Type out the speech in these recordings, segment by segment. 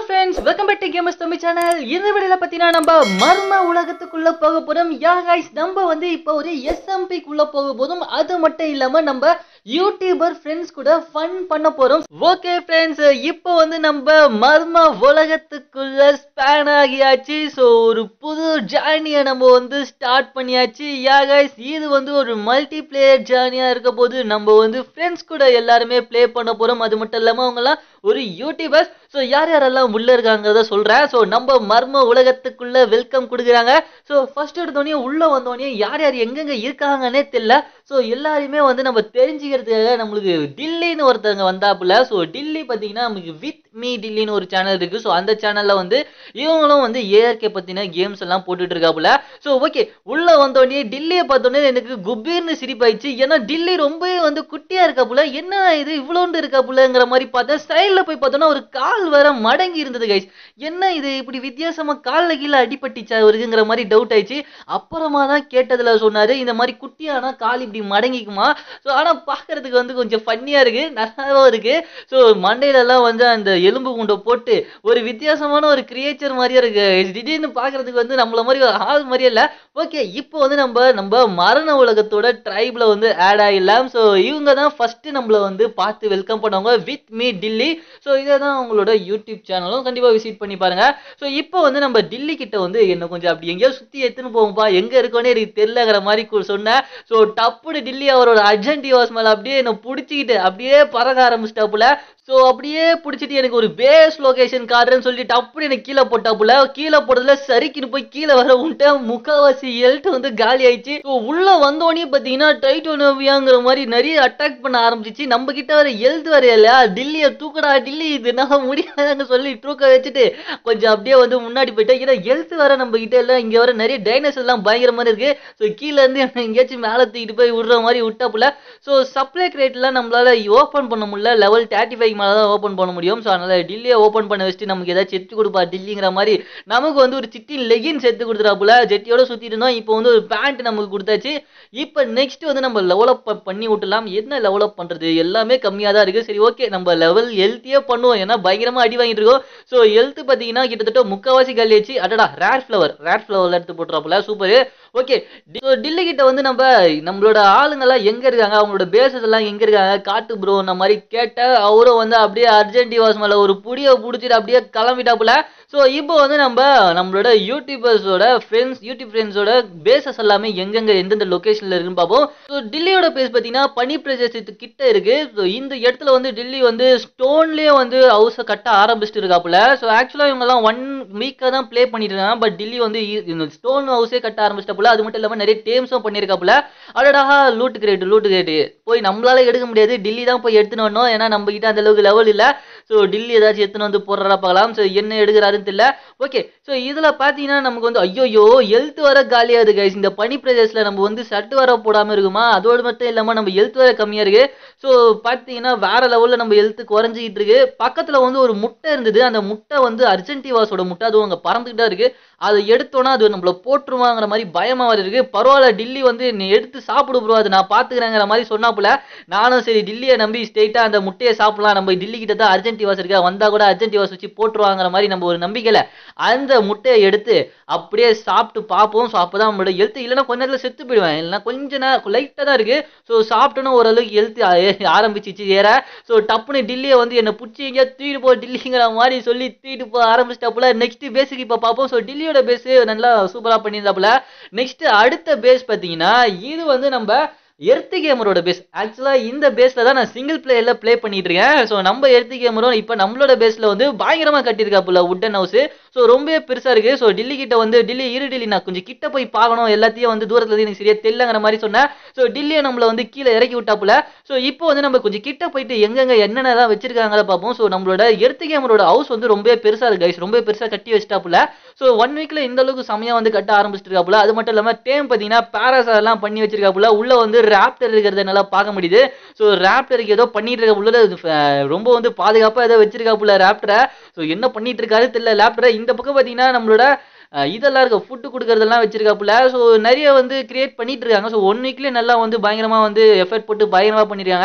Friends welcome back to gamers Tamil channel இந்த வீடியோல பார்த்தீங்கன்னா நம்ம மர்ம உலகத்துக்குள்ள போக போறோம் யா guys நம்ம வந்து இப்போ ஒரு எஸ்எம்பி குள்ள போக போதும் அது மட்டும் இல்லாம நம்ம யூடியூபர் ஃப்ரெண்ட்ஸ் கூட ஃபன் பண்ண போறோம் ஓகே ஃப்ரெண்ட்ஸ் இப்போ வந்து நம்ம மர்ம உலகத்துக்குள்ள ஸ்பேன் ஆகியாச்சு ஸோ ஒரு புது ஜேர்னியை நம்ம வந்து ஸ்டார்ட் பண்ணியாச்சு யா guys இது வந்து ஒரு மல்டி பிளேயர் ஜேர்னியா இருக்க போது நம்ம வந்து ஃப்ரெண்ட்ஸ் கூட எல்லாருமே ப்ளே பண்ண போறோம் அது மட்டும் இல்லாம அவங்கலாம் ஒரு யூடியூபர்ஸ் ஸோ யார் யாரெல்லாம் உள்ள இருக்காங்கிறத சொல்றேன் ஸோ நம்ம மர்ம உலகத்துக்குள்ள வெல்கம் கொடுக்குறாங்க ஸோ ஃபர்ஸ்ட் எடுத்தோடனே உள்ள வந்தோடனே யார் யார் எங்கெங்க இருக்காங்கன்னே தெரியல ஸோ எல்லாருமே வந்து நம்ம தெரிஞ்சுக்கிறதுக்காக நம்மளுக்கு டில்லின்னு ஒருத்தவங்க வந்தாப்புல ஸோ டில்லி பார்த்தீங்கன்னா நமக்கு வித் மீ டில்லின்னு ஒரு சேனல் இருக்கு ஸோ அந்த சேனல்ல வந்து இவங்களும் வந்து ஏஆர்கே பத்தின கேம்ஸ் எல்லாம் போட்டுட்டு இருக்காப்புல ஸோ ஓகே உள்ள வந்தோடனே டில்லியை பார்த்தோன்னே எனக்கு குபீர்னு சிரிப்பாயிடுச்சு ஏன்னா டில்லி ரொம்பவே வந்து குட்டியா இருக்காப்புல என்ன இது இவ்வளோண்டு இருக்காப்புலங்கிற மாதிரி பார்த்தேன் சைடில் போய் பார்த்தோன்னா ஒரு கால் வேற மடங்கி இருந்தது கைஸ் என்ன இது இப்படி வித்தியாசமா காலில் கீழே அடிபட்டுச்சா அவருக்குங்கிற மாதிரி டவுட் ஆயிடுச்சு அப்புறமா தான் கேட்டதுல சொன்னாரு இந்த மாதிரி குட்டியானா கால் இப்படி மடங்கிக்குமா ஸோ ஆனா பார்க்கறதுக்கு வந்து கொஞ்சம் ஃபன்னியா இருக்கு நல்லாவும் இருக்கு ஸோ மண்டையில எல்லாம் வந்து அந்த எலும்பு குண்டை போட்டு ஒரு வித்தியாசமான ஒரு கிரியேச்சர் மாதிரியே இருக்கு திடீர்னு பார்க்கறதுக்கு வந்து நம்மள மாதிரி ஒரு ஆள் மாதிரியே இல்லை ஓகே இப்போ வந்து நம்ம நம்ம மரண உலகத்தோட ட்ரைப்ல வந்து ஆட் ஆகிடலாம் ஸோ இவங்க தான் ஃபர்ஸ்ட் நம்மள வந்து பார்த்து வெல்கம் பண்ணவங்க வித் மீ டில்லி ஸோ இதை தான் அவங்களோட யூடியூப் சேனலும் கண்டிப்பாக விசிட் பண்ணி பாருங்க ஸோ இப்போ வந்து நம்ம டில்லி கிட்ட வந்து என்ன கொஞ்சம் அப்படி எங்கேயோ சுற்றி எடுத்துன்னு போகும்பா எங்கே இருக்கோன்னே எனக்கு தெரியலங்கிற மாதிரி கு- சொன்னேன் ஸோ டப்புனு டில்லி அவரோட அர்ஜென்டிவாஸ் மேலே அப்படியே என்னை பிடிச்சிக்கிட்டு அப்படியே பறக்க ஆரம்பிச்சிட்டாப்புல ஸோ அப்படியே பிடிச்சிட்டு எனக்கு ஒரு பேஸ் லொகேஷன் காட்டுறேன்னு சொல்லிட்டு அப்படி எனக்கு கீழே போட்டாப்புல கீழே போட்டதுல சரிக்குன்னு போய் கீழே வர விட்டேன் முக்காவாசி ஹெல்த் வந்து காலி ஆயிடுச்சு ஸோ உள்ள வந்தோடனே பார்த்தீங்கன்னா டைட்டோனோவியாங்கிற மாதிரி நிறைய அட்டாக் பண்ண ஆரம்பிச்சிச்சு நம்ம கிட்ட வர ஹெல்த் வர இல்லையா டில்லியை தூக்கடா டில்லி இது நான் முடியாதுன்னு சொல்லி தூக்க வச்சுட்டு கொஞ்சம் அப்படியே வந்து முன்னாடி போயிட்டேன் ஏன்னா ஹெல்த் வர நம்ம கிட்ட இல்லை இங்கே வர நிறைய டைனோசர் எல்லாம் பயங்கர மாதிரி இருக்கு ஸோ கீழே இருந்து என்ன எங்கேயாச்சும் மேலே தூக்கிட்டு போய் விடுற மாதிரி விட்டாப்புல ஸோ சப்ளை கிரேட்லாம் நம்மளால ஓப்பன் பண்ண முடியல லெவல் தேர்ட்டி ஃபைவ் மேலே தான் ஓப்பன் பண்ண முடியும் ஸோ அதனால டில்லியை ஓப்பன் பண்ண வச்சுட்டு நமக்கு ஏதாச்சும் எடுத்து கொடுப்பா டில்லிங்கிற மாதிரி நமக்கு வந்து ஒரு சிட்டி லெகின்ஸ் எடுத்து கொடுத்துறாப்புல ஜெட்டியோட சுற்றிட்டு இருந்தோம் இப்போ வந்து ஒரு பேண்ட் நமக்கு கொடுத்தாச்சு இப்போ நெக்ஸ்ட் வந்து நம்ம லெவலப் பண்ணி விட்டுலாம் என்ன லெவலப் பண்ணுறது எல்லாமே கம்மியாக தான் இருக்குது சரி ஓகே நம்ம லெவல் ஹெல்த்தியே பண்ணுவோம் ஏன்னா பயங்கரமாக அடி வாங்கிட்டு இருக்கோம் ஸோ ஹெல்த் பார்த்தீங்கன்னா கிட்டத்தட்ட முக்கால்வாசி காலி ஆச்சு அடடா ரேர் ஃப்ளவர் ரேர் ஃப்ளவரில் எடுத்து போட்டுறாப்புல சூப்பர் ஓகே டில்லி கிட்ட வந்து நம்ம நம்மளோட ஆளுங்கெல்லாம் எங்க இருக்காங்க அவங்களோட பேசஸ் எல்லாம் எங்க இருக்காங்க காட்டு ப்ரோ இந்த மாதிரி கேட்ட அவரும் வந்து அப்படியே அர்ஜென்டிவாஸ் மேல ஒரு புடியை பிடிச்சிட்டு அப்படியே கிளம்பிட்டாப்புல ஸோ இப்போ வந்து நம்ம நம்மளோட யூடியூபர்ஸோட ஃப்ரெண்ட்ஸ் யூடியூப் ஃப்ரெண்ட்ஸோட பேசஸ் எல்லாமே எங்கெங்க எந்தெந்த லொகேஷன்ல இருக்குன்னு பார்ப்போம் ஸோ டில்லியோட பேஸ் பார்த்தீங்கன்னா பனி பிரதேசத்துக்கு கிட்ட இருக்கு ஸோ இந்த இடத்துல வந்து டில்லி வந்து ஸ்டோன்லேயே வந்து ஹவுஸை கட்ட ஆரம்பிச்சிட்டு இருக்காப்புல ஸோ ஆக்சுவலாக இவங்கெல்லாம் ஒன் வீக்காக தான் ப்ளே பண்ணிட்டு இருக்காங்க பட் டில்லி வந்து ஸ்டோன் ஹவுஸே கட்ட ஆரம்பிச்சிட்டாப்புல அது மட்டும் இல்லாமல் நிறைய டேம்ஸும் பண்ணியிருக்காப்புல அடடா லூட்டு கிரேட் லூட்டு கிரேட் போய் நம்மளால எடுக்க முடியாது டில்லி தான் போய் எடுத்துன்னு வரணும் ஏன்னா நம்ம கிட்ட அந்த அளவுக்கு லெவல் இல்லை ஸோ டில்லி ஏதாச்சும் எடுத்துன்னு வந்து போடுறா பார்க்கலாம் ஸோ என்ன எடுக்கிறாருன்னு தெரியல ஓகே ஸோ இதில் பார்த்தீங்கன்னா நமக்கு வந்து ஐயோயோ ஹெல்த் வர காலியாகுது கைஸ் இந்த பனி பிரதேசத்தில் நம்ம வந்து சட்டு வர போடாமல் இருக்குமா அதோடு மட்டும் இல்லாமல் நம்ம ஹெல்த் வர கம்மியாக இருக்கு ஸோ பார்த்தீங்கன்னா வேற லெவலில் நம்ம ஹெல்த் குறைஞ்சிக்கிட்டு இருக்கு பக்கத்தில் வந்து ஒரு முட்டை இருந்தது அந்த முட்டை வந்து அர்ஜென்டிவாஸோட முட்டை அதுவும் அங்கே பறந்துக்கிட்டு தான் இருக்கு அதை எடுத்தோன்னா அது நம்மள போட்டுருவாங்கிற மாதிரி பயமா வேற இருக்கு பரவாயில்ல டில்லி வந்து நீ எடுத்து சாப்பிடு ப்ரோ அதை நான் பாத்துக்கிறேங்கிற மாதிரி சொன்னாப்புல நானும் சரி டில்லியை நம்பி ஸ்ட்ரெயிட்டா அந்த முட்டையை சாப்பிடலாம் நம்ம டில்லி கிட்ட தான் அர்ஜென்டிவாஸ் இருக்கா வந்தா கூட அர்ஜென்டிவாஸ் வச்சு போட்டுருவாங்கிற மாதிரி நம்ம ஒரு நம்பிக்கையில அந்த முட்டையை எடுத்து அப்படியே சாப்பிட்டு பார்ப்போம் ஸோ அப்பதான் நம்மளோட ஹெல்த் இல்லைன்னா கொஞ்ச நேரத்தில் செத்து போயிடுவேன் இல்லைன்னா கொஞ்ச நேரம் லைட்டாக தான் இருக்கு ஸோ சாப்பிட்டோன்னு ஓரளவுக்கு ஹெல்த் ஆரம்பிச்சிச்சு ஏற ஸோ டப்புன்னு டில்லியை வந்து என்னை பிடிச்சி எங்கேயா தூக்கிட்டு போ டில்லிங்கிற மாதிரி சொல்லி தூக்கிட்டு போக ஆரம்பிச்சிட்டாப்புல நெக்ஸ்ட் பேஸுக்கு இப்போ பார்ப்போம் ஸோ டில்லியோட பேஸ் நல்லா சூப்பராக பண்ணியிருந்தாப்புல நெக்ஸ்ட் அடுத்த பேஸ் பார்த்தீங்கன்னா இது வந்து நம்ம எர்த்து கேமரோட பேஸ் ஆக்சுவலாக இந்த பேஸில் தான் நான் சிங்கிள் பிளேயரில் ப்ளே பண்ணிட்டு இருக்கேன் ஸோ நம்ம எர்த்து கேமரும் இப்போ நம்மளோட பேஸில் வந்து பயங்கரமாக கட்டியிருக்காப்புல உட்டன் ஹவுஸ் ஸோ ரொம்பவே பெருசாக இருக்குது ஸோ டில்லி கிட்ட வந்து டில்லி இரு டில்லி நான் கொஞ்சம் கிட்ட போய் பார்க்கணும் எல்லாத்தையும் வந்து தூரத்துல இருந்து எனக்கு சரியா தெரியலங்கிற மாதிரி சொன்னேன் ஸோ டில்லியை நம்மளை வந்து கீழே இறக்கி விட்டாப்புல ஸோ இப்போ வந்து நம்ம கொஞ்சம் கிட்ட போயிட்டு எங்கெங்க என்னென்னலாம் வச்சிருக்காங்களா பார்ப்போம் ஸோ நம்மளோட எர்த்து கேமரோட ஹவுஸ் வந்து ரொம்பவே பெருசாக இருக்கு guys. ரொம்பவே பெருசாக கட்டி வச்சிட்டாப்புல ஸோ ஒன் வீக்ல இந்த அளவுக்கு செமையா வந்து கட்ட ஆரம்பிச்சிருக்காப்புல அது மட்டும் இல்லாமல் டேம் பார்த்தீங்கன்னா பேராசா எல்லாம் பண்ணி வச்சிருக்காப்புல உள்ள வந்து ரேப்டர் இருக்கிறத நல்லா பார்க்க முடியுது ஸோ ரேப்டருக்கு ஏதோ பண்ணிட்டு இருக்க ரொம்ப வந்து பாதுகாப்பாக ஏதோ வச்சிருக்காப்புல ரேப்டரை ஸோ என்ன பண்ணிட்டு இருக்காரு தெரியல லேப்டரை இந்த பக்கம் பார்த்தீங்கன்னா நம்மளோட அஹ் இதெல்லாம் இருக்கு ஃபுட்டு கொடுக்கறதெல்லாம் வச்சிருக்காப்புல ஸோ நிறைய வந்து கிரியேட் பண்ணிட்டு இருக்காங்க ஸோ ஒன் வீக்லேயே நல்லா வந்து பயங்கரமா வந்து எஃபர்ட் போட்டு பயங்கரமா பண்ணிருக்காங்க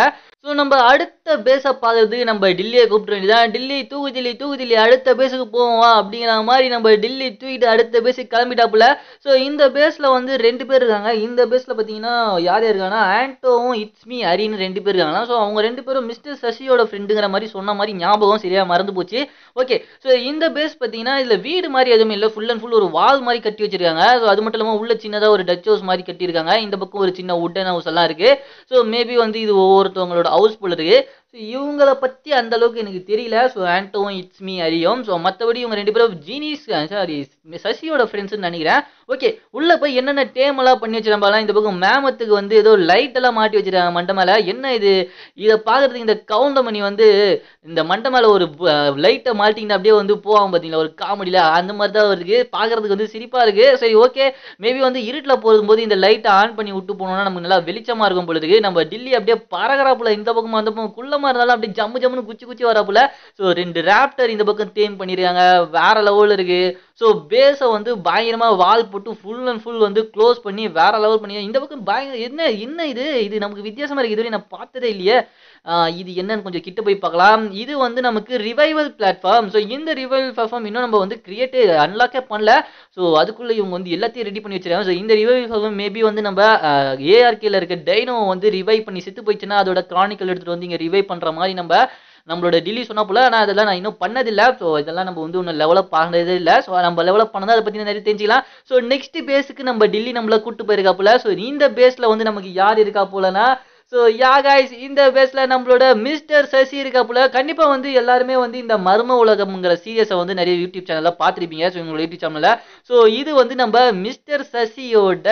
ஸோ நம்ம அடுத்த பேஸை பார்க்கறதுக்கு நம்ம டில்லியை கூப்பிட்டு வேண்டியதான் டில்லி தூக்கு தில்லி தூக்கு தில்லி அடுத்த பேஸுக்கு போவோம் அப்படிங்கிற மாதிரி நம்ம டில்லி தூக்கிட்டு அடுத்த பேஸுக்கு கிளம்பிட்டாப்புல ஸோ இந்த பேஸில் வந்து ரெண்டு பேர் இருக்காங்க இந்த பேஸில் பார்த்தீங்கன்னா யார் யார் இருக்காங்கன்னா ஆண்டோவும் இட்ஸ் மீ ஹரின்னு ரெண்டு பேர் இருக்காங்க ஸோ அவங்க ரெண்டு பேரும் மிஸ்டர் சசியோட ஃப்ரெண்டுங்கிற மாதிரி சொன்ன மாதிரி ஞாபகம் சரியாக மறந்து போச்சு ஓகே ஸோ இந்த பேஸ் பார்த்தீங்கன்னா இதில் வீடு மாதிரி எதுவுமே இல்லை ஃபுல் அண்ட் ஃபுல் ஒரு வால் மாதிரி கட்டி வச்சிருக்காங்க ஸோ அது மட்டும் இல்லாமல் உள்ள சின்னதாக ஒரு டச் ஹவுஸ் மாதிரி கட்டியிருக்காங்க இந்த பக்கம் ஒரு சின்ன உட்டன் ஹவுஸ் எல்லாம் இருக்கு ஸோ மேபி வந்து இது ஒவ்வொருத்தவங்களோட ஹவுஸ் போல இருக்கு ஸோ இவங்கள பற்றி அந்த அளவுக்கு எனக்கு தெரியல ஸோ ஆண்டோவும் இட்ஸ் மீ அறியும் ஸோ மற்றபடி இவங்க ரெண்டு பேரும் ஜீனிஸ் சாரி சசியோட ஃப்ரெண்ட்ஸ்னு நினைக்கிறேன் ஓகே உள்ள போய் என்னென்ன டேம் எல்லாம் பண்ணி வச்சிருப்பாங்க இந்த பக்கம் மேமத்துக்கு வந்து ஏதோ லைட் எல்லாம் மாட்டி வச்சிருக்காங்க மண்டை மேல என்ன இது இதை பார்க்கறதுக்கு இந்த கவுண்டமணி வந்து இந்த மண்டை மேல ஒரு லைட்டை மாட்டிங்கன்னா அப்படியே வந்து போவாங்க பார்த்தீங்களா ஒரு காமெடியில அந்த மாதிரி தான் இருக்கு பார்க்கறதுக்கு வந்து சிரிப்பா இருக்கு சரி ஓகே மேபி வந்து இருட்டில் போகும்போது இந்த லைட்டை ஆன் பண்ணி விட்டு போனோம்னா நமக்கு நல்லா வெளிச்சமா இருக்கும் போல இருக்கு நம்ம டில்லி அப்படியே பறகறாப்புல இந்த பக்கம் அந்த பக்கம் குள்ளமா இருந்தாலும் அப்படியே ஜம்மு ஜம்முன்னு குச்சி குச்சி வராப்புல ஸோ ரெண்டு ராப்டர் இந்த பக்கம் தேம் பண்ணிருக்காங்க வேற லெவலில் இருக்கு ஸோ பேஸை வந்து பயங்கரமா வால் போட்டு ஃபுல் அண்ட் ஃபுல் வந்து க்ளோஸ் பண்ணி வேற லெவல் பண்ணி இந்த பக்கம் பயங்கர என்ன என்ன இது இது நமக்கு வித்தியாசமா இருக்கு இதுவரை நான் பார்த்ததே இல்லையே ஆஹ் இது என்னன்னு கொஞ்சம் கிட்ட போய் பார்க்கலாம் இது வந்து நமக்கு ரிவைவல் பிளாட்ஃபார்ம் ஸோ இந்த ரிவைவல் பிளாட்ஃபார்ம் இன்னும் நம்ம வந்து கிரியேட் அன்லாக்கே பண்ணல ஸோ அதுக்குள்ள இவங்க வந்து எல்லாத்தையும் ரெடி பண்ணி வச்சிருக்காங்க ஸோ இந்த ரிவைவல் பிளாட்ஃபார்ம் மேபி வந்து நம்ம ஏஆர்கேல இருக்க டைனோ வந்து ரிவைவ் பண்ணி செத்து போயிடுச்சுன்னா அதோட கிரானிக்கல் எடுத்துட்டு வந்து இங்க ரிவைவ் பண்ற மாதிரி நம்ம நம்மளோட டிலி சொன்னா போல ஆனால் அதெல்லாம் நான் இன்னும் பண்ணதில்லை ஸோ இதெல்லாம் நம்ம வந்து இன்னும் லெவலப் ஆனதே இல்லை ஸோ நம்ம லெவலப் பண்ணதான் அதை பற்றி நிறைய தெரிஞ்சுக்கலாம் ஸோ நெக்ஸ்ட் பேஸுக்கு நம்ம டில்லி நம்மள கூட்டு போயிருக்காப்புல ஸோ இந்த பேஸில் வந்து நமக்கு யார் இருக்கா போலனா ஸோ யா guys இந்த பேஸில் நம்மளோட மிஸ்டர் சசி இருக்காப்புல கண்டிப்பாக வந்து எல்லாருமே வந்து இந்த மர்ம உலகம்ங்கிற சீரியஸை வந்து நிறைய யூடியூப் சேனலில் பார்த்துருப்பீங்க ஸோ உங்களோட யூடியூப் சேனலில் ஸோ இது வந்து நம்ம மிஸ்டர் சசியோட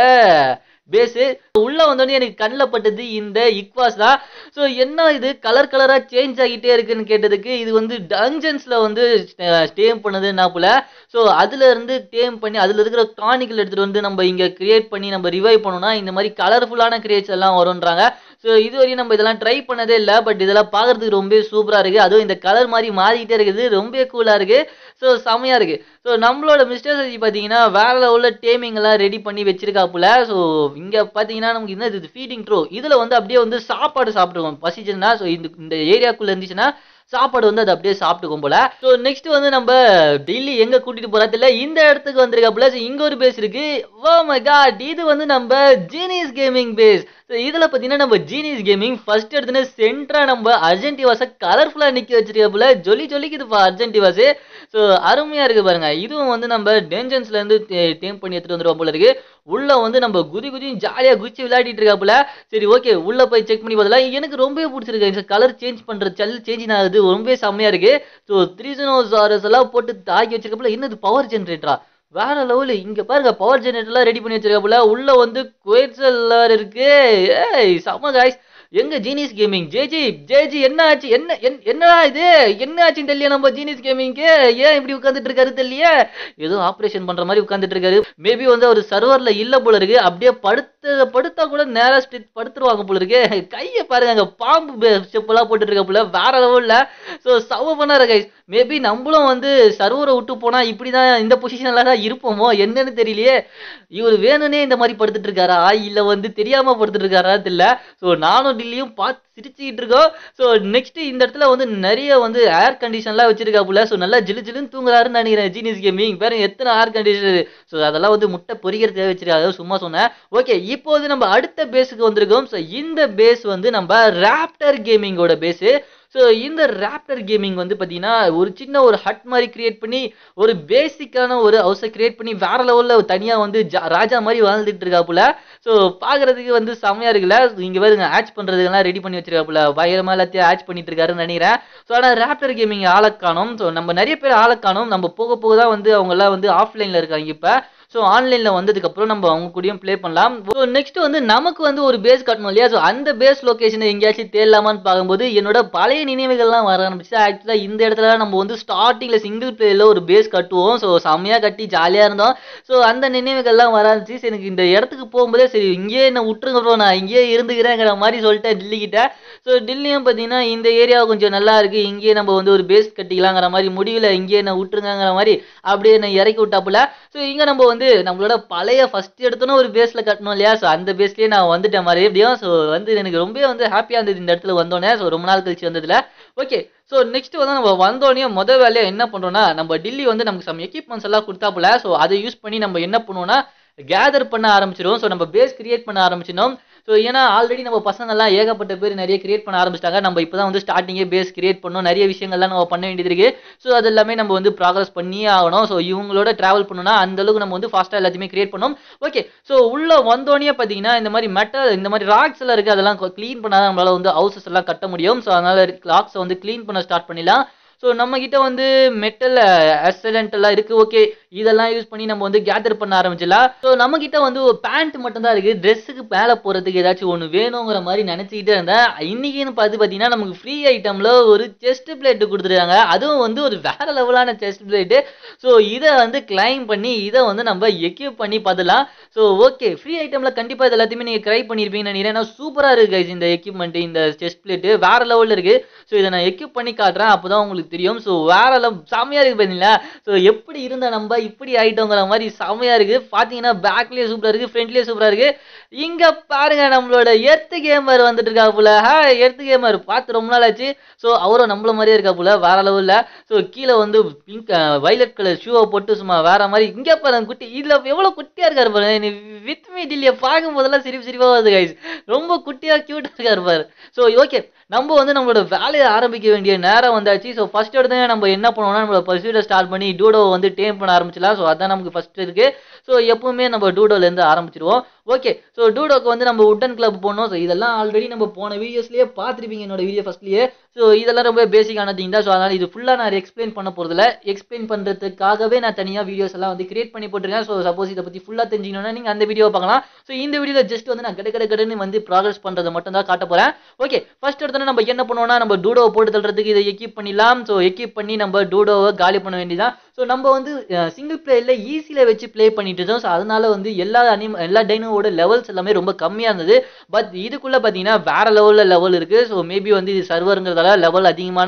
பேஸு உள்ள வந்தோடனே எனக்கு கண்ணில் பட்டது இந்த இக்வாஸ் தான் ஸோ என்ன இது கலர் கலராக சேஞ்ச் ஆகிட்டே இருக்குன்னு கேட்டதுக்கு இது வந்து டஞ்சன்ஸில் வந்து ஸ்டேம் பண்ணதுன்னாப்புல ஸோ அதுல இருந்து டேம் பண்ணி அதுல இருக்கிற டானிக்கல் எடுத்துட்டு வந்து நம்ம இங்க கிரியேட் பண்ணி நம்ம ரிவைவ் பண்ணோம்னா இந்த மாதிரி கலர்ஃபுல்லான கிரியேட்ஸ் எல்லாம் வரும்ன்றாங்க ஸோ இதுவரையும் நம்ம இதெல்லாம் ட்ரை பண்ணதே இல்லை பட் இதெல்லாம் பார்க்கறதுக்கு ரொம்ப சூப்பராக இருக்குது அதுவும் இந்த கலர் மாதிரி மாறிக்கிட்டே இருக்குது ரொம்ப கூலாக இருக்குது ஸோ செமையாக இருக்குது ஸோ நம்மளோட மிஸ்டர் சசி பார்த்தீங்கன்னா வேற லெவலில் டேமிங் எல்லாம் ரெடி பண்ணி வச்சிருக்காப்புல ஸோ இங்கே பார்த்தீங்கன்னா நமக்கு என்ன இது ஃபீடிங் ட்ரோ இதில் வந்து அப்படியே வந்து சாப்பாடு சாப்பிடுவோம் பசிச்சுன்னா ஸோ இந்த இந்த ஏரியாக்குள்ளே இருந்துச்சுன்னா சாப்பாடு வந்து அது அப்படியே சாப்பிட்டுக்கும் போல ஸோ நெக்ஸ்ட் வந்து நம்ம டெல்லி எங்க கூட்டிட்டு போறது இல்ல இந்த இடத்துக்கு வந்திருக்காப்புல ஸோ இங்க ஒரு பேஸ் இருக்கு ஓ மை காட் இது வந்து நம்ம ஜீனியஸ் கேமிங் பேஸ் ஸோ இதுல பாத்தீங்கன்னா நம்ம ஜீனியஸ் கேமிங் ஃபர்ஸ்ட் எடுத்துன்னு சென்டரா நம்ம அர்ஜென்டிவாஸை கலர்ஃபுல்லா நிக்க வச்சிருக்காப்புல ஜொலி ஜொலிக்குதுப்பா அர்ஜென்டிவாஸ் ஸோ அருமையா இருக்கு பாருங்க இதுவும் வந்து நம்ம டேஞ்சன்ஸ்ல இருந்து டேம் பண்ணி எடுத்துட்டு வந்துருவோம் போல இருக்கு உள்ள வந்து நம்ம குதி குதி ஜாலியா குச்சி விளையாடிட்டு இருக்காப்புல சரி ஓகே உள்ள போய் செக் பண்ணி பார்த்தலாம் எனக்கு ரொம்பவே பிடிச்சிருக்கு இந்த கலர் சேஞ்ச் பண்ற செல் சேஞ்ச் ஆகுது ரொம்பவே செம்மையா இருக்கு ஸோ த்ரீசனோசாரஸ் எல்லாம் போட்டு தாக்கி வச்சிருக்கப்பல என்னது பவர் ஜென்ரேட்டரா வேற லெவலு இங்க பாருங்க பவர் ஜெனரேட்டர்லாம் ரெடி பண்ணி வச்சிருக்காப்புல உள்ள வந்து குவேட்ஸெல்லாம் இருக்கு ஏய் செம காய்ஸ் எங்க ஜீனிஸ் கேமிங் ஜேஜி ஜேஜி என்ன ஆச்சு என்ன என்- என்னடா இது என்ன ஆச்சுன்னு தெரியல நம்ம ஜீனிஸ் கேமிங்க்கு ஏன் இப்படி உட்காந்துட்டு இருக்காரு தெரியல ஏதோ ஆபரேஷன் பண்ற மாதிரி உட்காந்துட்டு இருக்காரு மேபி வந்து அவர் சர்வர்ல இல்ல போல இருக்கு அப்படியே படுத்த படுத்தா கூட நேரா ஸ்டிச் படுத்துருவாங்க போல இருக்கு கையை பாருங்க அங்க பாம்பு செப்பெல்லாம் போட்டுட்டு இருக்க போல வேற லெவல்ல ஸோ சவ பண்ணாரு கைஸ் மேபி நம்மளும் வந்து சர்வரை விட்டு போனா இப்படிதான் இந்த பொசிஷன்ல தான் இருப்போமோ என்னன்னு தெரியலையே இவர் வேணும்னே இந்த மாதிரி படுத்துட்டு இருக்காரா இல்ல வந்து தெரியாம படுத்துட்டு இருக்காரா தெரியல ஸோ நானும் டில்லியும் பார்த்து சிரிச்சுக்கிட்டு இருக்கோம் ஸோ நெக்ஸ்ட் இந்த இடத்துல வந்து நிறைய வந்து ஏர் கண்டிஷன்லாம் வச்சிருக்காப்புல ஸோ நல்லா ஜிலு ஜிலுன்னு தூங்குறாருன்னு நினைக்கிறேன் ஜீனிஸ் கேமிங் பாருங்க எத்தனை ஏர் கண்டிஷன் ஸோ அதெல்லாம் வந்து முட்டை பொரிக்கிறதுக்காக வச்சிருக்காங்க சும்மா சொன்னேன் ஓகே இப்போது நம்ம அடுத்த பேஸுக்கு வந்திருக்கோம் ஸோ இந்த பேஸ் வந்து நம்ம ராப்டர் கேமிங்கோட பேஸு ஸோ இந்த ராப்டர் கேமிங் வந்து பார்த்தீங்கன்னா ஒரு சின்ன ஒரு ஹட் மாதிரி கிரியேட் பண்ணி ஒரு பேசிக்கான ஒரு ஹவுஸை கிரியேட் பண்ணி வேற லெவலில் தனியாக வந்து ஜா- ராஜா மாதிரி வாழ்ந்துட்டு இருக்காப்புல ஸோ பார்க்கறதுக்கு வந்து செம்மையா இருக்குல்ல இங்கே பாருங்க ஆட்ச் பண்ணுறதுக்கெல்லாம் ரெடி பண்ணி வச்சிருக்காப்புல பயங்கரமாக எல்லாத்தையும் ஆட்ச் பண்ணிட்டு இருக்காருன்னு நினைக்கிறேன் ஸோ ஆனால் ராப்டர் கேமிங் ஆளக்கானோம் ஸோ நம்ம நிறைய பேர் ஆளக்கானோம் நம்ம போக போக தான் வந்து அவங்கெல்லாம் வந்து ஆஃப்லைனில் இருக்காங்க இப்போ ஸோ ஆன்லைனில் வந்ததுக்கப்புறம் நம்ம அவங்க கூடயும் ப்ளே பண்ணலாம் ஸோ நெக்ஸ்ட் வந்து நமக்கு வந்து ஒரு பேஸ் கட்டணும் இல்லையா ஸோ அந்த பேஸ் லொக்கேஷனை எங்கேயாச்சும் தேடலாமான்னு பார்க்கும்போது என்னோட பழைய நினைவுகள்லாம் வர ஆரம்பிச்சு ஆக்சுவலாக இந்த இடத்துல நம்ம வந்து ஸ்டார்டிங்கில் சிங்கிள் பிளேயில் ஒரு பேஸ் கட்டுவோம் ஸோ செம்மையாக கட்டி ஜாலியாக இருந்தோம் ஸோ அந்த நினைவுகள்லாம் வர ஆரம்பிச்சு சரி, எனக்கு இந்த இடத்துக்கு போகும்போதே சரி இங்கேயே என்ன விட்டுருங்க ப்ரோ நான் இங்கேயே இருந்துக்கிறேங்கிற மாதிரி சொல்லிட்டேன் டில்லி கிட்ட ஸோ டில்லியும் பார்த்தீங்கன்னா இந்த ஏரியா கொஞ்சம் நல்லா இருக்கு இங்கேயே நம்ம வந்து ஒரு பேஸ் கட்டிக்கலாங்கிற மாதிரி முடியல இங்கேயே என்ன விட்டுருங்கிற மாதிரி அப்படியே என்ன இறக்கி விட்டாப்புல ஸோ இங்கே நம்ம வந்து வந்து நம்மளோட பழைய ஃபர்ஸ்ட் எடுத்தோன்னே ஒரு பேஸில் கட்டணும் இல்லையா ஸோ அந்த பேஸ்லேயே நான் வந்துட்டேன் மறுபடியும் ஸோ வந்து எனக்கு ரொம்ப வந்து ஹாப்பியாக இருந்தது இந்த இடத்துல வந்தோடனே ஸோ ரொம்ப நாள் கழிச்சு வந்ததுல ஓகே ஸோ நெக்ஸ்ட் வந்து நம்ம வந்தோடனே முதல் வேலையை என்ன பண்ணுறோம்னா நம்ம டில்லி வந்து நமக்கு சம் எக்யூப்மெண்ட்ஸ் எல்லாம் கொடுத்தாப்புல ஸோ அதை யூஸ் பண்ணி நம்ம என்ன பண்ணுவோம்னா கேதர் பண்ண ஆரம்பிச்சிடும் ஸோ நம்ம பேஸ் கிரியேட் பண்ண ஆரம்பிச்சிடும் ஸோ ஏன்னா ஆல்ரெடி நம்ம பசங்கள்லாம் ஏகப்பட்ட பேர் நிறைய கிரியேட் பண்ண ஆரம்பிச்சிட்டாங்க நம்ம இப்போ தான் வந்து ஸ்டார்டிங்கே பேஸ் கிரியேட் பண்ணோம் நிறைய விஷயங்கள்லாம் நம்ம பண்ண வேண்டியது இருக்கு ஸோ அது எல்லாமே நம்ம வந்து ப்ராக்ரஸ் பண்ணியே ஆகணும் ஸோ இவங்களோட ட்ராவல் பண்ணணும்னா அந்த அளவுக்கு நம்ம வந்து ஃபாஸ்ட்டாக எல்லாத்தையுமே கிரியேட் பண்ணோம் ஓகே ஸோ உள்ள வந்தோடனே பார்த்தீங்கன்னா இந்த மாதிரி மெட்டல் இந்த மாதிரி ராக்ஸ் எல்லாம் இருக்குது அதெல்லாம் க்ளீன் பண்ணாதான் நம்மளால வந்து ஹவுசஸ் எல்லாம் கட்ட முடியும் ஸோ அதனால ராக்ஸை வந்து க்ளீன் பண்ண ஸ்டார்ட் பண்ணிடலாம் ஸோ நம்ம கிட்ட வந்து மெட்டல் அசலண்ட் எல்லாம் இருக்கு ஓகே இதெல்லாம் யூஸ் பண்ணி நம்ம வந்து கேதர் பண்ண ஆரம்பிச்சிடலாம் ஸோ நம்ம கிட்ட வந்து ஒரு பேண்ட் மட்டும் தான் இருக்கு ட்ரெஸ்ஸுக்கு மேலே போறதுக்கு ஏதாச்சும் ஒன்று வேணுங்கிற மாதிரி நினச்சிக்கிட்டே இருந்தேன் இன்னைக்குன்னு பார்த்து பார்த்தீங்கன்னா நமக்கு ஃப்ரீ ஐட்டம்ல ஒரு செஸ்ட் பிளேட் கொடுத்துருக்காங்க அதுவும் வந்து ஒரு வேற லெவலான செஸ்ட் பிளேட்டு ஸோ இதை வந்து கிளைம் பண்ணி இதை வந்து நம்ம எக்யூப் பண்ணி பார்த்துலாம் ஸோ ஓகே ஃப்ரீ ஐட்டம்ல கண்டிப்பாக இது எல்லாத்தையுமே நீங்கள் ட்ரை பண்ணியிருப்பீங்கன்னு நினைக்கிறேன் ஏன்னா சூப்பராக இருக்கு guys இந்த எக்யூப்மெண்ட் இந்த செஸ்ட் பிளேட்டு வேற லெவலில் இருக்கு ஸோ இதை நான் எக்யூப் பண்ணி காட்டுறேன் அப்போ தான் உங்களுக்கு தெரியும் ஸோ வேற லெவல் செம்மையாக இருக்கு பார்த்தீங்களா ஸோ எப்படி இருந்த நம்ம இப்படி ஆயிட்டோங்கிற மாதிரி செம்மையாக இருக்கு பார்த்தீங்கன்னா பேக்லேயே சூப்பராக இருக்கு ஃப்ரண்ட்லேயே சூப்பராக இருக்கு இங்க பாருங்க நம்மளோட எர்த்து கேமர் வந்துட்டு இருக்கா போல ஹா எர்த்து கேமர் பார்த்து ரொம்ப நாள் ஆச்சு ஸோ அவரும் நம்மள மாதிரியே இருக்கா போல வேற லெவலில் ஸோ கீழே வந்து பிங்க் வைலட் கலர் ஷூவை போட்டு சும்மா வேற மாதிரி இங்கே பாருங்க குட்டி இதுல எவ்வளவு குட்டியா இருக்காரு பாருங்க வித் மீ டில்லியை பார்க்கும் போதெல்லாம் சிரிப்பு சிரிப்பா வருது கைஸ் ரொம்ப குட்டியா கியூட்டா இருக்காரு பாரு ஸோ ஓகே நம்ம வந்து நம்மளோட வேலையை ஆரம்பிக்க வேண்டிய நேரம் வந்தாச்சு ஸோ ஃபர்ஸ்ட் எடுத்தோடனே நம்ம என்ன பண்ணுவோம்னா நம்மளோட பர்சூட்டை ஸ்டார்ட் பண்ணி டூடோ வந்து டேம் பண்ண ஆரம்பிச்சிடலாம் ஸோ அதான் நமக்கு ஃபர்ஸ்ட் இருக்கு ஸோ எப்பவுமே நம்ம டூடோல இருந்து ஆரம்பிச்சிருவோம் ஓகே ஸோ டூடோக்கு வந்து நம்ம உட்டன் கிளப் போனோம் ஸோ இதெல்லாம் ஆல்ரெடி நம்ம போன வீடியோஸ்லேயே பார்த்துருப்பீங்க என்னோட வீடியோ ஃபர்ஸ்ட்லேயே ஸோ இதெல்லாம் ரொம்ப பேசிக்கான திங் தான் ஸோ அதனால் இது ஃபுல்லாக நான் எக்ஸ்பிளைன் பண்ண போகிறதில்ல எக்ஸ்பிளைன் பண்ணுறதுக்காகவே நான் தனியாக வீடியோஸ் எல்லாம் வந்து கிரியேட் பண்ணி போட்டிருக்கேன் ஸோ சப்போஸ் இதை பற்றி ஃபுல்லாக தெரிஞ்சுக்கணும்னா நீங்கள் அந்த வீடியோ பார்க்கலாம் ஸோ இந்த வீடியோவில் ஜஸ்ட் வந்து நான் கடை கடை கடைன்னு வந்து ப்ராக்ரஸ் பண்ணுறதை மட்டும் தான் காட்ட போகிறேன் ஓகே ஃபர்ஸ்ட் எடுத்தோன்னே நம்ம என்ன பண்ணுவோம்னா நம்ம டூடோவை போட்டு தள்ளுறதுக்கு இதை எக்யூப் பண்ணிடலாம் ஸோ எக்யூப் பண்ணி நம்ம டூடோவை காலி பண்ண வேண்டியதான் ஸோ நம்ம வந்து சிங்கிள் பிளேயரில் ஈஸியில் வச்சு ப்ளே பண்ணிட்டு இருந்தோம் ஸோ அதனால வந்து எல்லா அனிம் எல்லா டைனோவோட லெவல்ஸ் எல்லாமே ரொம்ப கம்மியாக இருந்தது பட் இதுக்குள்ளே பார்த்தீங்கன்னா வேற லெவலில் லெவல் இருக்குது ஸோ மேபி வந்து இது சர்வருங்கிறதால லெவல் அதிகமான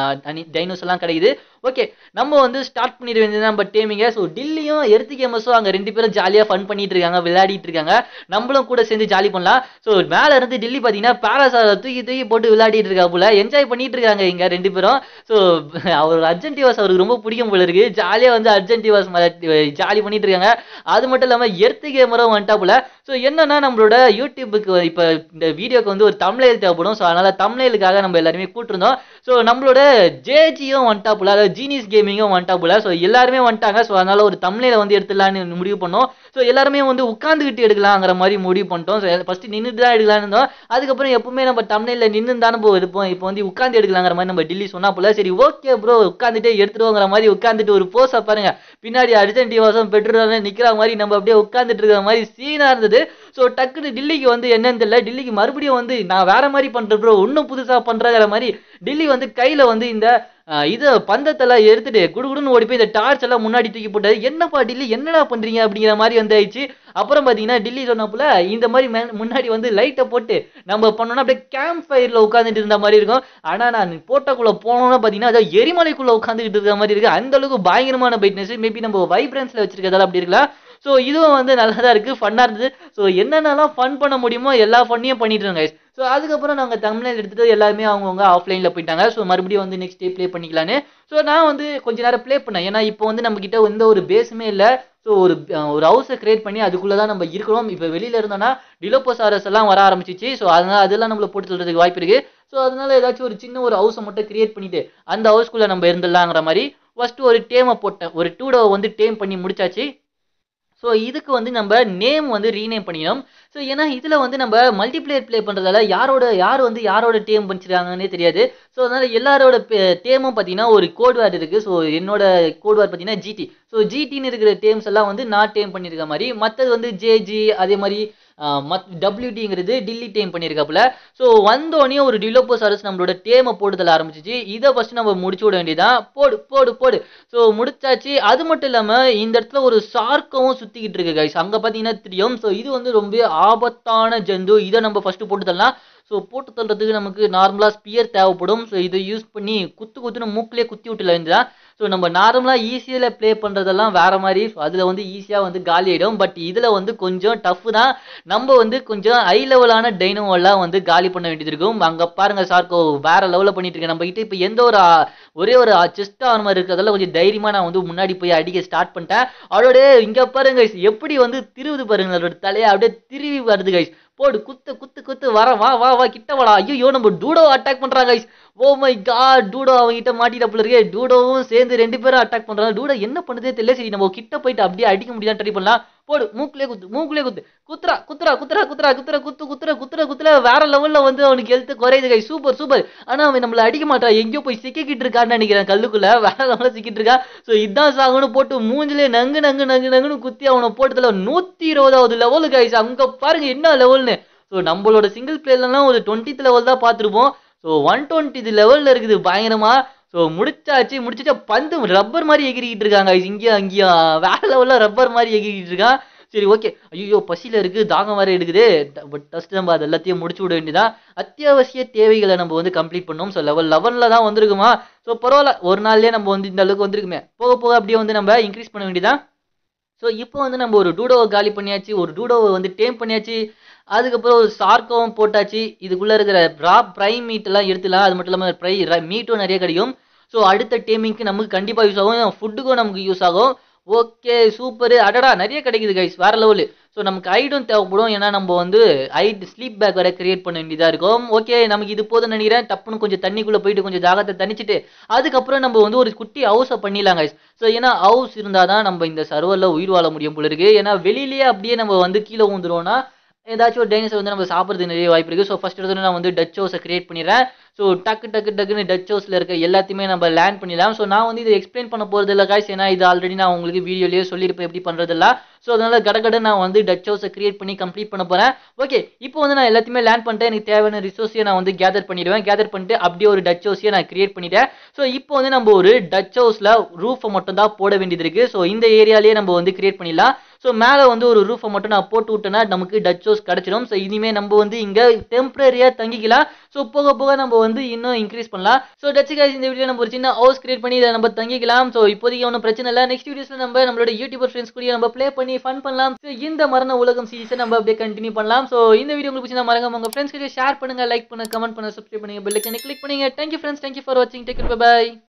டைனோஸ் எல்லாம் கிடைக்குது ஓகே நம்ம வந்து ஸ்டார்ட் பண்ணிட வேண்டியது நம்ம டேமிங்க ஸோ டில்லியும் எர்த்து கேமர்ஸும் அங்கே ரெண்டு பேரும் ஜாலியாக ஃபன் பண்ணிட்டு இருக்காங்க விளையாடிட்டு இருக்காங்க நம்மளும் கூட சேர்ந்து ஜாலி பண்ணலாம் ஸோ மேலே இருந்து டில்லி பார்த்தீங்கன்னா பேராசாரை தூக்கி தூக்கி போட்டு விளையாடிட்டு இருக்கா போல என்ஜாய் பண்ணிட்டு இருக்காங்க இங்க ரெண்டு பேரும் ஸோ அவர் அர்ஜென்டிவாஸ் அவருக்கு ரொம்ப பிடிக்கும் போல இருக்கு ஜாலியாக வந்து அர்ஜென்டிவாஸ் ஜாலி பண்ணிட்டு இருக்காங்க அது மட்டும் இல்லாமல் எர்த்து கேமரும் வந்துட்டா போல ஸோ என்னன்னா நம்மளோட யூடியூபுக்கு இப்போ இந்த வீடியோக்கு வந்து ஒரு தமிழ் தேவைப்படும் ஸோ அதனால தமிழுக்காக நம்ம எல்லாருமே கூட்டிருந்தோம் ஸோ நம்மளோட ஜேஜியும் வந்துட்டா போல அதாவது ஜீனிஸ் கேமிங்கும் வந்துட்டா போல ஸோ எல்லாருமே வந்துட்டாங்க ஸோ அதனால ஒரு தமிழில் வந்து எடுத்துடலான்னு முடிவு பண்ணோம் ஸோ எல்லாருமே வந்து உட்காந்துக்கிட்டு எடுக்கலாங்கிற மாதிரி முடிவு பண்ணிட்டோம் ஸோ ஃபர்ஸ்ட் நின்றுட்டு தான் எடுக்கலாம்னு இருந்தோம் அதுக்கப்புறம் எப்பவுமே நம்ம தமிழில் நின்று தானே போ எடுப்போம் இப்போ வந்து உட்காந்து எடுக்கலாங்கிற மாதிரி நம்ம டில்லி சொன்னா போல சரி ஓகே ப்ரோ உட்காந்துட்டே எடுத்துருவோங்கிற மாதிரி உட்காந்துட்டு ஒரு போஸை பாருங்க பின்னாடி அர்ஜென்டிவாசம் பெட்ரோல் நிற்கிற மாதிரி நம்ம அப்படியே உட்காந்துட்டு இருக்கிற மாதிரி சீனாக இருந்தது ஸோ டக்குன்னு டில்லிக்கு வந்து என்னன்னு தெரியல டில்லிக்கு மறுபடியும் வந்து நான் வேற மாதிரி பண்றேன் ப்ரோ இன்னும் புதுசா பண்றங்கிற மாதிரி டில்லி வந்து கையில வந்து இந்த அஹ், இது பந்தத்தெல்லாம் எடுத்துட்டு குடுகுடுன்னு ஓடி போய் இந்த டார்ச் எல்லாம் முன்னாடி தூக்கி போட்டாரு என்னப்பா டில்லி என்னடா பண்றீங்க அப்படிங்கிற மாதிரி வந்து ஆயிடுச்சு அப்புறம் பாத்தீங்கன்னா டில்லி சொன்னப்பல இந்த மாதிரி மே- முன்னாடி வந்து லைட்டை போட்டு நம்ம பண்ணோம்னா அப்படியே கேம்ப் ஃபயர்ல உட்காந்துட்டு இருந்த மாதிரி இருக்கும் ஆனா நான் போட்டோக்குள்ள போனோம்னா பாத்தீங்கன்னா அது எரிமலைக்குள்ள உட்காந்துக்கிட்டு இருக்க மாதிரி இருக்கு அந்த அளவுக்கு பயங்கரமான பிரைட்னஸ் மேபி நம்ம வைப்ரன்ஸ்ல வச்சிருக்கதால அப்படி இருக்கலாம் ஸோ இதுவும் வந்து நல்லா தான் இருக்குது ஃபன்னாக இருந்தது ஸோ என்னென்னலாம் ஃபன் பண்ண முடியுமோ எல்லா ஃபன்னையும் பண்ணிட்டு இருந்தோம் guys ஸோ அதுக்கப்புறம் நாங்கள் தமிழில் எடுத்துட்டு எல்லாருமே அவங்கவுங்க ஆஃப்லைனில் போயிட்டாங்க ஸோ மறுபடியும் வந்து நெக்ஸ்ட் டே ப்ளே பண்ணிக்கலான்னு ஸோ நான் வந்து கொஞ்ச நேரம் ப்ளே பண்ணேன் ஏன்னா இப்போ வந்து நம்ம கிட்ட எந்த ஒரு பேஸுமே இல்லை ஸோ ஒரு அஹ், ஒரு ஹவுஸை கிரியேட் பண்ணி அதுக்குள்ளே தான் நம்ம இருக்கிறோம் இப்போ வெளியில இருந்தோம்னா டிலோபோசாரஸ் எல்லாம் வர ஆரம்பிச்சிச்சு ஸோ அதனால அதெல்லாம் நம்மள போட்டு சொல்றதுக்கு வாய்ப்பு இருக்கு ஸோ அதனால ஏதாச்சும் ஒரு சின்ன ஒரு ஹவுஸை மட்டும் கிரியேட் பண்ணிட்டு அந்த ஹவுஸ்க்குள்ளே நம்ம இருந்துடலாங்கிற மாதிரி ஃபர்ஸ்ட் ஒரு டேமை போட்டேன் ஒரு டூடோ வந்து டேம் பண்ணி முடிச்சாச்சு ஸோ இதுக்கு வந்து நம்ம நேம் வந்து ரீநேம் பண்ணிடணும் ஸோ ஏன்னா இதில் வந்து நம்ம மல்டிப்ளேயர் ப்ளே பண்ணுறதால யாரோட யார் வந்து யாரோட டேம் பண்ணிச்சிருக்காங்கன்னே தெரியாது ஸோ அதனால எல்லாரோட டேமும் பார்த்தீங்கன்னா ஒரு கோட் வேர்டு இருக்குது ஸோ என்னோட கோட் வேர்டு பார்த்தீங்கன்னா ஜிடி ஸோ ஜிடின்னு இருக்கிற டேம்ஸ் எல்லாம் வந்து நான் டேம் பண்ணியிருக்க மாதிரி மற்றது வந்து ஜேஜி அதே மாதிரி ஆஹ் மத் டபிள்யூடிங்கிறது டில்லி டேம் பண்ணியிருக்காப்புல ஸோ வந்தோடனே ஒரு டிலோபோசாரஸ் நம்மளோட டேமை போடுதல் ஆரம்பிச்சிச்சு இதை ஃபர்ஸ்ட் நம்ம முடிச்சு விட வேண்டியதான் போடு போடு போடு ஸோ முடிச்சாச்சு அது மட்டும் இல்லாமல் இந்த இடத்துல ஒரு சார்க்கவும் சுற்றிக்கிட்டு இருக்கு கைஸ் அங்கே பார்த்தீங்கன்னா தெரியும் ஸோ இது வந்து ரொம்ப ஆபத்தான ஜந்து இதை நம்ம ஃபர்ஸ்ட் போட்டு தரலாம் ஸோ போட்டு தள்ளுறதுக்கு நமக்கு நார்மலாக ஸ்பியர் தேவைப்படும் ஸோ இதை யூஸ் பண்ணி குத்து குத்துன்னு மூக்கிலே குத்தி விட்டுல வேண்டியதான் ஸோ நம்ம நார்மலாக ஈஸியில் ப்ளே பண்ணுறதெல்லாம் வேற மாதிரி ஸோ அதில் வந்து ஈஸியாக வந்து காலி ஆகிடும் பட் இதில் வந்து கொஞ்சம் டஃப் தான் நம்ம வந்து கொஞ்சம் ஹை லெவலான டைனோவெல்லாம் வந்து காலி பண்ண வேண்டியது இருக்கும் அங்கே பாருங்க சார்க்கோ வேற லெவலில் பண்ணிட்டு இருக்கேன் நம்ம கிட்ட இப்போ எந்த ஒரு ஆ, ஒரே ஒரு செஸ்ட் ஆர்மர் இருக்கிறதால கொஞ்சம் தைரியமாக நான் வந்து முன்னாடி போய் அடிக்க ஸ்டார்ட் பண்ணிட்டேன் அவரோட இங்கே பாருங்க guys, எப்படி வந்து திருவுது பாருங்க அதோட தலையை அப்படியே திருவி வருது கைஸ் போடு குத்து குத்து குத்து வர வா வா வா கிட்ட வாடா ஐயோ நம்ம டூடோ அட்டாக் பண்றாங்க guys oh my god dodo அவங்கிட்ட மாட்டிட்டப்புல இருக்கே டூடோவும் சேர்ந்து ரெண்டு பேரும் அட்டாக் பண்றாங்க டூடோ என்ன பண்ணுதே தெரியல சரி நம்ம கிட்ட போயிட்டு அப்படியே அடிக்க முடியாது ட்ரை பண்ணலாம் போடு மூக்குலயே குத்து மூக்குலயே குத்து குத்துறா குத்துறா குத்துறா குத்துறா குத்துறா குத்து குத்துற குத்துற குத்துற வேற லெவல்ல வந்து அவனுக்கு ஹெல்த் குறையுது கை சூப்பர் சூப்பர் ஆனா அவன் நம்மள அடிக்க மாட்டான் எங்கேயோ போய் சிக்கிக்கிட்டு இருக்கான்னு நினைக்கிறேன் கல்லுக்குள்ள வேற லெவல்ல சிக்கிட்டு இருக்கான் சோ இதான் சாகுன்னு போட்டு மூஞ்சிலே நங்கு நங்கு நங்கு நங்குன்னு குத்தி அவனை போட்டதுல நூத்தி இருபதாவது லெவலு கைஸ் அங்க பாருங்க என்ன லெவல்னு ஸோ நம்மளோட சிங்கிள் பிளேயர்லாம் ஒரு டுவெண்ட்டித் லெவல் தான் பார்த்துருப்போம் ஸோ ஒன் டுவெண்ட்டி லெவலில் இருக்குது பயங்கரமா ஸோ முடிச்சாச்சு முடிச்சுட்டா பந்து ரப்பர் மாதிரி எகிரிக்கிட்டு இருக்காங்க இங்கேயும் அங்கேயும் வேற லெவலில் ரப்பர் மாதிரி எகிரிக்கிட்டு இருக்கான் சரி ஓகே ஐயோ பசியில் இருக்குது தாகம் வேற எடுக்குது பட் ஃபஸ்ட்டு நம்ம அது எல்லாத்தையும் முடிச்சு விட வேண்டியதான் அத்தியாவசிய தேவைகளை நம்ம வந்து கம்ப்ளீட் பண்ணோம் ஸோ லெவல் லெவனில் தான் வந்திருக்குமா ஸோ பரவாயில்ல ஒரு நாள்லயே நம்ம வந்து இந்த அளவுக்கு வந்திருக்குமே போக போக அப்படியே வந்து நம்ம இன்க்ரீஸ் பண்ண வேண்டியதான் ஸோ இப்போ வந்து நம்ம ஒரு டூடோவை காலி பண்ணியாச்சு ஒரு டூடோவை வந்து டேம் பண்ணியாச்சு அதுக்கப்புறம் ஒரு சார்க்கவும் போட்டாச்சு இதுக்குள்ளே இருக்கிற ரா ப்ரைம் மீட் எல்லாம் எடுத்துலாம் அது மட்டும் இல்லாமல் ப்ரை மீட்டும் நிறைய கிடைக்கும் ஸோ அடுத்த டேமிங்க்கு நமக்கு கண்டிப்பாக யூஸ் ஆகும் ஃபுட்டுக்கும் நமக்கு யூஸ் ஆகும் ஓகே சூப்பர் அடடா நிறைய கிடைக்குது கைஸ் வேற லெவலு ஸோ நமக்கு ஐடும் தேவைப்படும் ஏன்னா நம்ம வந்து ஐட் ஸ்லீப் பேக் வேற கிரியேட் பண்ண வேண்டியதாக இருக்கும் ஓகே நமக்கு இது போதும் நினைக்கிறேன் டப்புன்னு கொஞ்சம் தண்ணிக்குள்ளே போயிட்டு கொஞ்சம் தாகத்தை தணிச்சிட்டு அதுக்கப்புறம் நம்ம வந்து ஒரு குட்டி ஹவுஸை பண்ணிடலாம் கைஸ் ஸோ ஏன்னா ஹவுஸ் இருந்தால் தான் நம்ம இந்த சர்வரில் உயிர் வாழ முடியும் போல இருக்கு ஏன்னா வெளியிலேயே அப்படியே நம்ம வந்து கீழே ஊந்துருவோம்னா ஏதாச்சும் ஒரு டைனோசர் வந்து நம்ம சாப்பிட்றது நிறைய வாய்ப்பு இருக்குது ஸோ ஃபர்ஸ்ட் எடுத்து நான் வந்து டச் ஹவுஸை கிரியேட் பண்ணிடுறேன் ஸோ டக்கு டக்கு டக்குன்னு டச் ஹவுஸில் இருக்க எல்லாத்தையுமே நம்ம லேண்ட் பண்ணிடலாம் ஸோ நான் வந்து இதை எக்ஸ்பிளைன் பண்ண போகிறது இல்லை காய்ஸ் ஏன்னா இது ஆல்ரெடி நான் உங்களுக்கு வீடியோலேயே சொல்லியிருப்பேன் எப்படி பண்ணுறதில்ல ஸோ அதனால கடகட நான் வந்து டச் ஹவுஸை கிரியேட் பண்ணி கம்ப்ளீட் பண்ண போகிறேன் ஓகே இப்போ வந்து நான் எல்லாத்தையுமே லேண்ட் பண்ணிட்டேன் எனக்கு தேவையான ரிசோர்ஸையும் நான் வந்து கேதர் பண்ணிடுவேன் கேதர் பண்ணிட்டு அப்படியே ஒரு டச் ஹவுஸையும் நான் கிரியேட் பண்ணிட்டேன் ஸோ இப்போ வந்து நம்ம ஒரு டச் ஹவுஸில் ரூஃபை மட்டும் தான் போட வேண்டியது இருக்குது ஸோ இந்த ஏரியாலேயே நம்ம வந்து கிரியேட் பண்ணிடலாம் ஸோ மேலே வந்து ஒரு ரூஃபை மட்டும் நான் போட்டு விட்டேன்னா நமக்கு டச் ஹவுஸ் கிடச்சிடும் ஸோ இனிமேல் நம்ம வந்து இங்கே டெம்பரரியாக தங்கிக்கலாம் ஸோ போக போக நம்ம வந்து இன்னும் இன்க்ரீஸ் பண்ணலாம் ஸோ டச் guys இந்த வீடியோ நம்ம ஒரு சின்ன ஹவுஸ் கிரியேட் பண்ணி இதை நம்ம தங்கிக்கலாம் ஸோ இப்போதைக்கு ஒன்றும் பிரச்சனை இல்லை நெக்ஸ்ட் வீடியோஸில் நம்ம நம்மளோட யூடியூபர் ஃப்ரெண்ட்ஸ் கூட நம்ம ப்ளே பண்ணி ஃபன் பண்ணலாம் ஸோ இந்த மரண உலகம் சீரிஸை நம்ம அப்படியே கண்டினியூ பண்ணலாம் ஸோ இந்த வீடியோ உங்களுக்கு பிடிச்சா மறக்காம உங்கள் ஃப்ரெண்ட்ஸ் கிட்ட ஷேர் பண்ணுங்க லைக் பண்ணுங்க கமெண்ட் பண்ணுங்க சப்ஸ்கிரைப் பண்ணுங்க பெல் கிளிக் பண்ணுங்க தேங்க்யூ ஃப்ரெண்ட்ஸ் தேங்க்யூ ஃபார் வாட்சிங் டேக் பை